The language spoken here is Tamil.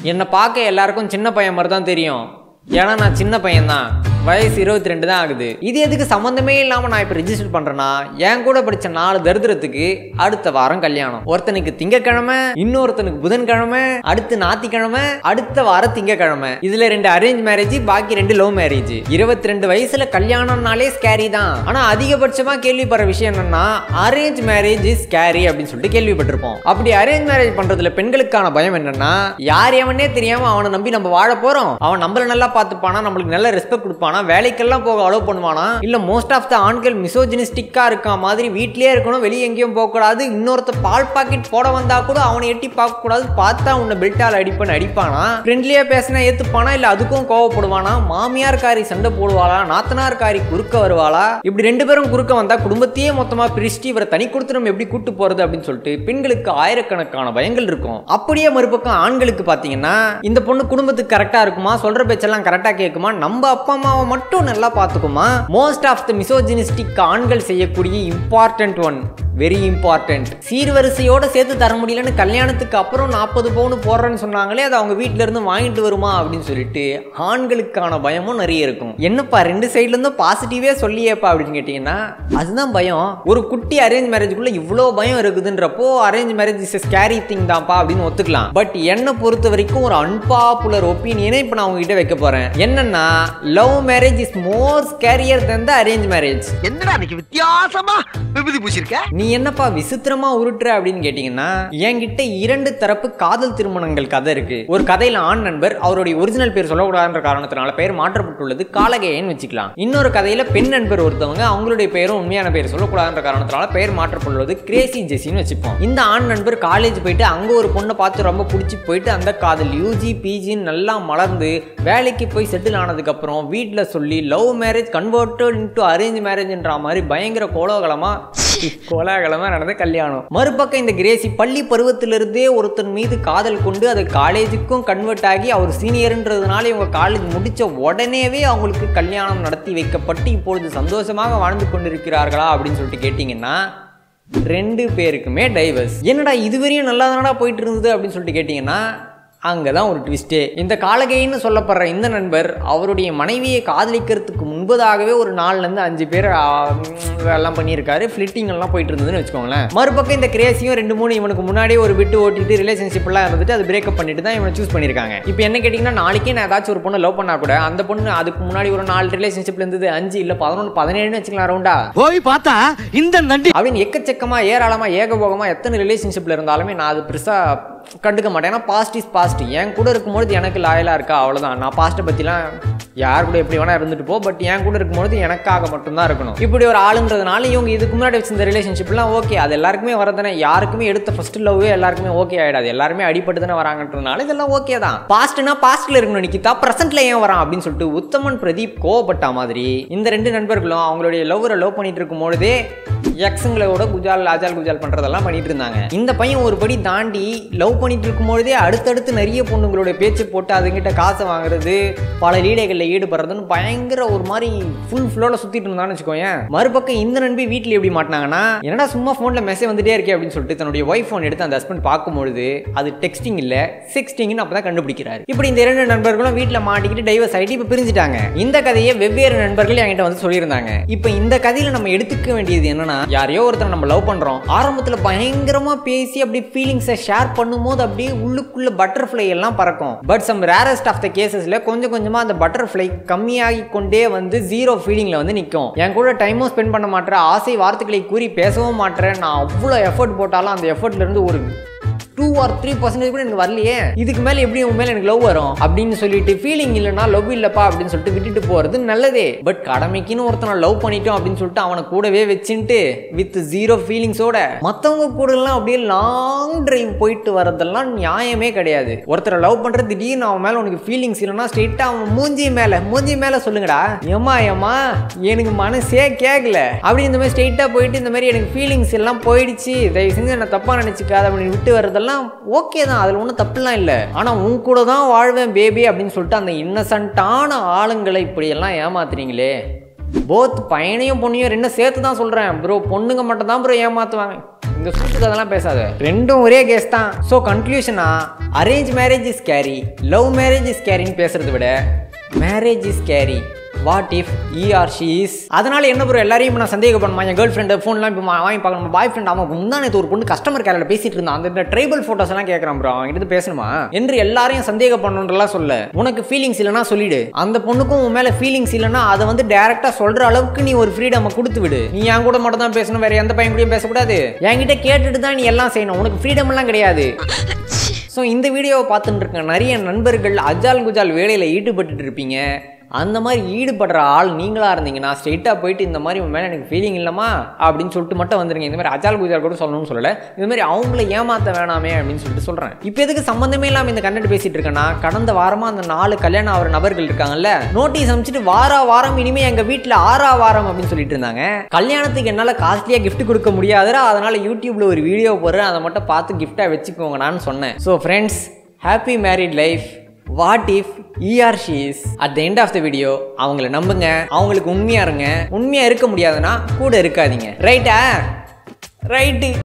என்னை பார்க்க எல்லாருக்கும் சின்ன பையன் மாதிரி தான் தெரியும் ஏன்னா நான் சின்ன பையன் தான் வயசு இருபத்தி ரெண்டு தான் ஆகுது இது எதுக்கு சம்மந்தமே இல்லாமல் நான் இப்போ ரிஜிஸ்டர் பண்ணுறேன்னா என் கூட படித்த நாலு தரித்திரத்துக்கு அடுத்த வாரம் கல்யாணம் ஒருத்தனுக்கு திங்கக்கிழமை இன்னொருத்தனுக்கு புதன்கிழமை அடுத்து ஞாத்திக்கிழமை அடுத்த வாரம் திங்கக்கிழமை இதுல ரெண்டு அரேஞ்ச் மேரேஜ் பாக்கி ரெண்டு லவ் மேரேஜ் இருபத்தி ரெண்டு வயசுல கல்யாணம்னாலே ஸ்கேரி தான் ஆனா அதிகபட்சமா கேள்விப்படுற விஷயம் என்னன்னா அரேஞ்ச் மேரேஜ் இஸ் ஸ்கேரி அப்படின்னு சொல்லிட்டு கேள்விப்பட்டிருப்போம் அப்படி அரேஞ்ச் மேரேஜ் பண்றதுல பெண்களுக்கான பயம் என்னன்னா யார் எவனே தெரியாம அவனை நம்பி நம்ம வாழ போறோம் அவன் நம்மள நல்லா பார்த்துப்பானா நம்மளுக்கு நல்ல ரெஸ்பெக்ட் கொடுப்பானா வேலைக்கெல்லாம் போக அலோவ் பண்ணுவானா இல்ல மோஸ்ட் ஆஃப் த ஆண்கள் மிசோஜினிஸ்டிக்கா இருக்க மாதிரி வீட்லயே இருக்கணும் வெளியே எங்கேயும் போக கூடாது இன்னொருத்த பால் பாக்கெட் போட வந்தா கூட அவனை எட்டி பார்க்க கூடாது பார்த்தா உன்னை பெல்ட்டால் அடிப்பன்னு அடிப்பானா ஃப்ரெண்ட்லியா பேசினா ஏத்துப்பானா இல்ல அதுக்கும் கோவப்படுவானா மாமியார் காரி சண்டை போடுவாளா நாத்தனார் காரி குறுக்க வருவாளா இப்படி ரெண்டு பேரும் குறுக்க வந்தா குடும்பத்தையே மொத்தமா பிரிச்சுட்டு இவரை தனி கொடுத்து நம்ம எப்படி கூட்டு போறது அப்படின்னு சொல்லிட்டு பெண்களுக்கு ஆயிரக்கணக்கான பயங்கள் இருக்கும் அப்படியே மறுபக்கம் ஆண்களுக்கு பாத்தீங்கன்னா இந்த பொண்ணு குடும்பத்துக்கு கரெக்டா இருக்குமா சொல்ற பேச்செல்லாம் கரெக்டா கேட்குமா நம்ம அப்பா அம்மாவை மட்டும் நல்லா பார்த்துக்குமா மோஸ்ட் ஆஃப் த மிசோஜினிஸ்டிக் ஆண்கள் செய்யக்கூடிய இம்பார்ட்டன்ட் ஒன் வெரி இம்பார்ட்டன்ட் சீர்வரிசையோட சேர்த்து தர முடியலன்னு கல்யாணத்துக்கு அப்புறம் நாற்பது பவுன் போடுறேன்னு சொன்னாங்களே அது அவங்க வீட்ல இருந்து வாங்கிட்டு வருமா அப்படின்னு சொல்லிட்டு ஆண்களுக்கான பயமும் நிறைய இருக்கும் என்னப்பா ரெண்டு சைட்ல இருந்தும் பாசிட்டிவே சொல்லியேப்பா அப்படின்னு கேட்டீங்கன்னா அதுதான் பயம் ஒரு குட்டி அரேஞ்ச் மேரேஜ்க்குள்ள இவ்வளோ பயம் இருக்குதுன்றப்போ arrange marriage is scary thing தான்ப்பா அப்படின்னு ஒத்துக்கலாம் பட் என்னை பொறுத்த வரைக்கும் ஒரு அன்பாப்புலர் ஒப்பீனியனை இப்போ நான் உங்ககிட்ட வைக்க போறேன் என்னன்னா love marriage is more scarier than the arrange marriage என்னடா இன்னைக்கு வித்தியாசமா விபூதி பூசிருக்க நீ என்னப்பா விசித்திரமா உருட்டுற அப்படின்னு கேட்டீங்கன்னா என்கிட்ட இரண்டு தரப்பு காதல் திருமணங்கள் கதை இருக்கு ஒரு கதையில ஆண் நண்பர் அவருடைய ஒரிஜினல் பேர் சொல்லக்கூடாதுன்ற காரணத்தினால பெயர் மாற்றப்பட்டுள்ளது காலகேயன் வச்சுக்கலாம் இன்னொரு கதையில பெண் நண்பர் ஒருத்தவங்க அவங்களுடைய பெயரும் உண்மையான பேர் சொல்லக்கூடாதுன்ற காரணத்தினால பெயர் மாற்றப்பட்டுள்ளது கிரேசி ஜெசின்னு வச்சுப்போம் இந்த ஆண் நண்பர் காலேஜ் போயிட்டு அங்க ஒரு பொண்ணை பார்த்து ரொம்ப பிடிச்சி போயிட்டு அந்த காதல் யூஜி பிஜின்னு நல்லா மலர்ந்து வேலைக்கு போய் செட்டில் ஆனதுக்கு அப்புறம் வீட்ல சொல்லி love marriage converted into arrange மேரேஜ்ன்ற மாதிரி பயங்கர கோலாகலமா கோலாகலமா நடந்த கல்யாணம் மறுபக்கம் இந்த கிரேசி பள்ளி பருவத்திலிருந்தே ஒருத்தன் மீது காதல் கொண்டு அது காலேஜுக்கும் கன்வெர்ட் ஆகி அவர் சீனியர்ன்றதுனால இவங்க காலேஜ் முடிச்ச உடனேவே அவங்களுக்கு கல்யாணம் நடத்தி வைக்கப்பட்டு இப்பொழுது சந்தோஷமாக வாழ்ந்து கொண்டிருக்கிறார்களா அப்படின்னு சொல்லிட்டு கேட்டிங்கன்னா ரெண்டு பேருக்குமே டைவர்ஸ் என்னடா இதுவரையும் நல்லா தானடா போயிட்டு இருந்தது அப்படின்னு சொல்லிட்டு கேட்டிங்கன்னா அங்கே தான் ஒரு ட்விஸ்டே இந்த காலகைன்னு சொல்லப்படுற இந்த நண்பர் அவருடைய மனைவியை காதலிக்கிறதுக்கு முன்பதாகவே ஒரு நாலுலேருந்து அஞ்சு பேர் ஆ, ம், எல்லாம் பண்ணியிருக்காரு ஃப்ளிட்டிங் எல்லாம் போயிட்டு இருந்ததுன்னு வச்சுக்கோங்களேன் மறுபக்கம் இந்த கிரேசியும் ரெண்டு மூணு இவனுக்கு முன்னாடியே ஒரு விட்டு ஓட்டிட்டு ரிலேஷன்ஷிப்லாம் இருந்துட்டு அது பிரேக்கப் பண்ணிட்டு தான் இவனை சூஸ் பண்ணியிருக்காங்க இப்போ என்ன கேட்டிங்கன்னா நாளைக்கே நான் ஏதாச்சும் ஒரு பொண்ணு லவ் பண்ணா கூட அந்த பொண்ணு அதுக்கு முன்னாடி ஒரு நாலு ரிலேஷன்ஷிப்ல இருந்தது அஞ்சு இல்லை பதினொன்று பதினேழுன்னு வச்சுக்கலாம் ரவுண்டா போய் பார்த்தா இந்த நண்டி அப்படின்னு எக்கச்சக்கமா ஏராளமா ஏகபோகமா எத்தனை ரிலேஷன்ஷிப்ல இருந்தாலுமே நான் அது பெருசா கண்டுக்க மாட்டேன் ஏன்னா பாஸ்ட் இஸ் பாஸ்ட் என் கூட இருக்கும்போது எனக்கு லாயலா இருக்கா அவ்வளவுதான் நான் பாஸ்ட்டை பத்திலாம் யார் கூட எப்படி வேணா இருந்துட்டு போ பட் என் கூட இருக்கும்போது எனக்காக மட்டும்தான் இருக்கணும் இப்படி ஒரு ஆளுன்றதுனால இவங்க இதுக்கு முன்னாடி வச்சிருந்த ரிலேஷன்ஷிப்லாம் ஓகே அது எல்லாருக்குமே வரதானே யாருக்குமே எடுத்த ஃபர்ஸ்ட் லவ்வே எல்லாருக்குமே ஓகே ஆயிடாது எல்லாருமே அடிபட்டு தானே வராங்கன்றதுனால இதெல்லாம் ஓகே தான் பாஸ்ட்னா பாஸ்ட்ல இருக்கணும் நிக்கிதா ப்ரெசென்ட்ல ஏன் வரான் அப்படின்னு சொல்லிட்டு உத்தமன் பிரதீப் கோவப்பட்ட மாதிரி இந்த ரெண்டு நண்பர்களும் அவங்களுடைய லவ்வரை லவ் பண்ணிட்டு இருக்கும் பொழுதே எக்ஸுங்களோட குஜால் ஆஜால் குஜால் பண்றதெல்லாம் பண்ணிட்டு இருந்தாங்க இந்த பையன் ஒரு படி தாண்டி லவ் பண்ணிட்டு இருக்கும்பொழுதே அடுத்தடுத்து நிறைய பொண்ணுங்களோட பேச்சு போட்டு அதுங்கிட்ட காசை வாங்குறது பல லீலைகளில் ஈடுபடுறதுன்னு பயங்கர ஒரு மாதிரி ஃபுல் ஃப்ளோவில் சுத்திட்டு இருந்தான்னு வச்சுக்கோயேன் மறுபக்கம் இந்த நண்பி வீட்டில் எப்படி மாட்டினாங்கன்னா என்னடா சும்மா ஃபோனில் மெசேஜ் வந்துட்டே இருக்கே அப்படின்னு சொல்லிட்டு தன்னுடைய ஒய்ஃப் ஃபோன் எடுத்து அந்த ஹஸ்பண்ட் பார்க்கும்பொழுது அது டெக்ஸ்டிங் இல்லை செக்ஸ்டிங்னு அப்போ தான் கண்டுபிடிக்கிறாரு இப்படி இந்த இரண்டு நண்பர்களும் வீட்டில் மாட்டிக்கிட்டு டைவர்ஸ் ஆகிட்டு இப்போ பிரிஞ்சுட்டாங்க இந்த கதையை வெவ்வேறு நண்பர்கள் என்கிட்ட வந்து சொல்லியிருந்தாங்க இப்போ இந்த கதையில நம்ம எடுத்துக்க வேண்டியது என்னன்னா யாரையோ ஒருத்தரை நம்ம லவ் பண்றோம் ஆரம்பத்துல பயங்கரமா பேசி அப்படி ஃபீலிங்ஸை ஷேர் பண்ணும்போது அப்படியே உள்ளுக்குள்ள பட்டர்ஃப்ளை எல்லாம் பறக்கும் but some rarest of the கேசஸ்ல கொஞ்சம் கொஞ்சமா அந்த பட்டர்ஃப்ளை கம்மியாகி கொண்டே வந்து ஜீரோ ஃபீலிங்ல வந்து நிற்கும் என் கூட டைமும் ஸ்பெண்ட் பண்ண மாட்டேன் ஆசை வார்த்தைகளை கூறி பேசவும் மாட்டேன் நான் அவ்வளோ எஃபர்ட் போட்டாலும் அந்த எஃபர்ட்ல இருந்து ஒரு டூ ஆர் த்ரீ பர்சன்டேஜ் கூட எனக்கு வரலையே இதுக்கு மேலே எப்படி உன் மேலே எனக்கு லவ் வரும் அப்படின்னு சொல்லிட்டு ஃபீலிங் இல்லைனா லவ் இல்லப்பா அப்படின்னு சொல்லிட்டு விட்டுட்டு போறது நல்லதே பட் கடமைக்குன்னு ஒருத்தனை லவ் பண்ணிட்டோம் அப்படின்னு சொல்லிட்டு அவனை கூடவே வச்சுட்டு வித் ஜீரோ ஃபீலிங்ஸோட மற்றவங்க கூட எல்லாம் அப்படியே லாங் டிரைவ் போயிட்டு வரதெல்லாம் நியாயமே கிடையாது ஒருத்தரை லவ் பண்றது திடீர்னு அவன் மேல உனக்கு ஃபீலிங்ஸ் இல்லைன்னா ஸ்ட்ரெயிட்டா அவன் மூஞ்சி மேல மூஞ்சி மேல சொல்லுங்கடா ஏமா ஏமா எனக்கு மனசே கேட்கல அப்படி இந்த மாதிரி ஸ்ட்ரெயிட்டா போயிட்டு இந்த மாதிரி எனக்கு ஃபீலிங்ஸ் எல்லாம் போயிடுச்சு தயவு செஞ்சு என்ன தப்பா நினைச்சுக்காத அப்படின்னு விட்டு வர்றதெல்லாம் ஓகே தான் அதில் ஒன்றும் தப்புலாம் இல்லை ஆனால் உன் கூட தான் வாழ்வேன் பேபி அப்படின்னு சொல்லிட்டு அந்த இன்னசென்ட்டான ஆளுங்களை இப்படியெல்லாம் ஏமாத்துறீங்களே போத் பையனையும் பொண்ணையும் ரெண்டும் சேர்த்து தான் சொல்கிறேன் ப்ரோ பொண்ணுங்க மட்டும் தான் ப்ரோ ஏமாற்றுவாங்க இந்த சுற்றுக்கு அதெல்லாம் பேசாத ரெண்டும் ஒரே கேஸ் தான் ஸோ கன்க்ளூஷனா arrange marriage is scary love marriage is கேரின்னு பேசுறதை விட marriage is scary what if he or she is அதனால என்ன ப்ரோ எல்லாரையும் இப்ப நான் சந்தேகப்படுமா என் கேர்ள் ஃப்ரெண்டு ஃபோன்லாம் இப்போ வாங்கி பார்க்கணும் பாய் ஃப்ரெண்ட் அவன் முந்தானே ஒரு பொண்ணு கஸ்டமர் கேரில் பேசிட்டு இருந்தான் அந்த ட்ரைபல் ஃபோட்டோஸ் எல்லாம் கேட்குறான் ப்ரோ அவன் கிட்ட பேசணுமா என்று எல்லாரையும் சந்தேகப்படணுன்றலாம் சொல்ல உனக்கு ஃபீலிங்ஸ் இல்லைனா சொல்லிடு அந்த பொண்ணுக்கும் உன் மேலே ஃபீலிங்ஸ் இல்லைனா அதை வந்து டேரெக்டாக சொல்கிற அளவுக்கு நீ ஒரு ஃப்ரீடம் கொடுத்து விடு நீ என் கூட மட்டும் தான் பேசணும் வேற எந்த பையன் கூடயும் பேசக்கூடாது என்கிட்ட கேட்டுட்டு தான் நீ எல்லாம் செய்யணும் உனக்கு ஃப்ரீடம் எல்லாம் கிடையாது ஸோ இந்த வீடியோவை பார்த்துட்டு இருக்க நிறைய நண்பர்கள் அஜால் குஜால் வேலையில் ஈடுபட்டுட்டு இருப்பீங்க அந்த மாதிரி ஈடுபடுற ஆள் நீங்களாக இருந்தீங்கன்னா ஸ்ட்ரெயிட்டாக போயிட்டு இந்த மாதிரி உன் மேலே எனக்கு ஃபீலிங் இல்லைமா அப்படின்னு சொல்லிட்டு மட்டும் வந்துருங்க இந்த மாதிரி அஜால் குஜால் கூட சொல்லணும்னு சொல்லலை இந்த மாதிரி அவங்கள ஏமாற்ற வேணாமே அப்படின்னு சொல்லிட்டு சொல்கிறேன் இப்போ எதுக்கு சம்மந்தமே இல்லாமல் இந்த கண்டென்ட் பேசிட்டு இருக்கேன்னா கடந்த வாரமாக அந்த நாலு கல்யாணம் ஆகிற நபர்கள் இருக்காங்கல்ல நோட்டீஸ் அமைச்சிட்டு வாரா வாரம் இனிமே எங்கள் வீட்டில் ஆறா வாரம் அப்படின்னு சொல்லிட்டு இருந்தாங்க கல்யாணத்துக்கு என்னால் காஸ்ட்லியாக gift கொடுக்க முடியாதுடா அதனால் யூடியூப்பில் ஒரு வீடியோ போடுறேன் அதை மட்டும் பார்த்து கிஃப்டாக வச்சுக்கோங்க நான் சொன்னேன் so friends happy married life what if he or she's at the end of the video அவங்கள நம்புங்க அவங்களுக்கு உண்மையா இருங்க உண்மையா இருக்க முடியாதுன்னா கூட இருக்காதீங்க ரைட்டா ரைட்டு